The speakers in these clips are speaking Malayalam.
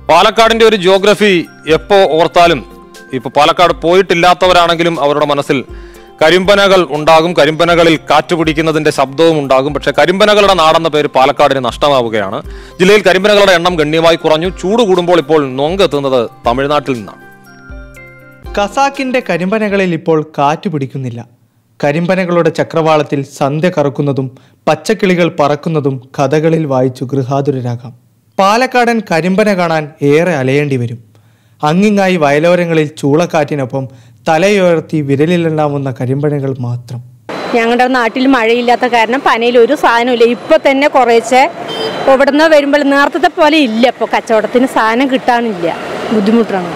പാലക്കാടിന്റെ ഒരു ജിയോഗ്രഫി എപ്പോ ഓർത്താലും ഇപ്പൊ പാലക്കാട് പോയിട്ടില്ലാത്തവരാണെങ്കിലും അവരുടെ മനസ്സിൽ കരിമ്പനകൾ ഉണ്ടാകും കരിമ്പനകളിൽ കാറ്റ് പിടിക്കുന്നതിന്റെ ശബ്ദവും ഉണ്ടാകും പക്ഷെ കരിമ്പനകളുടെ നാടെന്ന പേര് പാലക്കാടിന് നഷ്ടമാവുകയാണ് ജില്ലയിൽ കരിമ്പനകളുടെ എണ്ണം ഗണ്യമായി കുറഞ്ഞു ചൂട് കൂടുമ്പോൾ ഇപ്പോൾ നൊങ്കെത്തുന്നത് തമിഴ്നാട്ടിൽ നിന്നാണ് കസാക്കിന്റെ കരിമ്പനകളിൽ ഇപ്പോൾ കാറ്റു പിടിക്കുന്നില്ല കരിമ്പനകളുടെ ചക്രവാളത്തിൽ സന്ധ്യ കറക്കുന്നതും പച്ചക്കിളികൾ പറക്കുന്നതും കഥകളിൽ വായിച്ചു ഗൃഹാതുരരാകാം പാലക്കാടൻ കരിമ്പന കാണാൻ ഏറെ അലയേണ്ടി വരും അങ്ങിങ്ങായി വയലോരങ്ങളിൽ ചൂളക്കാറ്റിനൊപ്പം തലയുയർത്തി വിരലിലെണ്ണാവുന്ന കരിമ്പനകൾ മാത്രം ഞങ്ങളുടെ നാട്ടിൽ മഴയില്ലാത്ത കാരണം പനയിൽ ഒരു സാധനമില്ല ഇപ്പൊ തന്നെ കുറേശ്ശെ ഇവിടുന്ന് വരുമ്പോൾ നേരത്തെ പോലെ ഇല്ല ഇപ്പോൾ കച്ചവടത്തിന് സാധനം കിട്ടാനില്ല ബുദ്ധിമുട്ടാണ്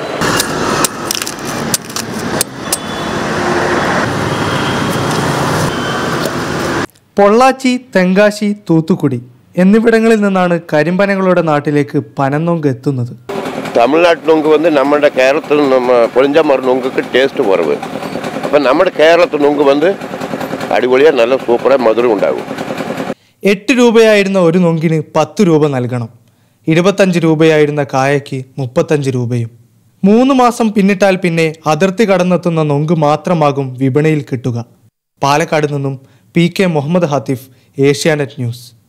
പൊള്ളാച്ചി തെങ്കാശി തൂത്തുക്കുടി എന്നിവിടങ്ങളിൽ നിന്നാണ് കരിമ്പനകളുടെ നാട്ടിലേക്ക് പനന്നൊങ്ക് എത്തുന്നത് തമിഴ്നാട്ടിൽ നൊങ്ക് വന്ന് നമ്മുടെ കേരളത്തിൽ നമ്മ പൊളിഞ്ചാമർ നൊങ്കുക്ക് ടേസ്റ്റ് കുറവ് അപ്പം നമ്മുടെ കേരളത്തിൽ നൊങ്ക് വന്ന് അടിപൊളിயாக നല്ല സൂപ്പറായി മധുരം ഉണ്ടാകും എട്ട് രൂപയായിരുന്ന ഒരു നൊങ്കിന് പത്ത് രൂപ നൽകണം ഇരുപത്തഞ്ച് രൂപയായിരുന്ന കായയ്ക്ക് മുപ്പത്തഞ്ച് രൂപയും മൂന്ന് മാസം പിന്നിട്ടാൽ പിന്നെ അതിർത്തി കടന്നെത്തുന്ന നൊങ്ക് മാത്രമാകും വിപണിയിൽ കിട്ടുക പാലക്കാട് നിന്നും P K Muhammad Hathif Asianet news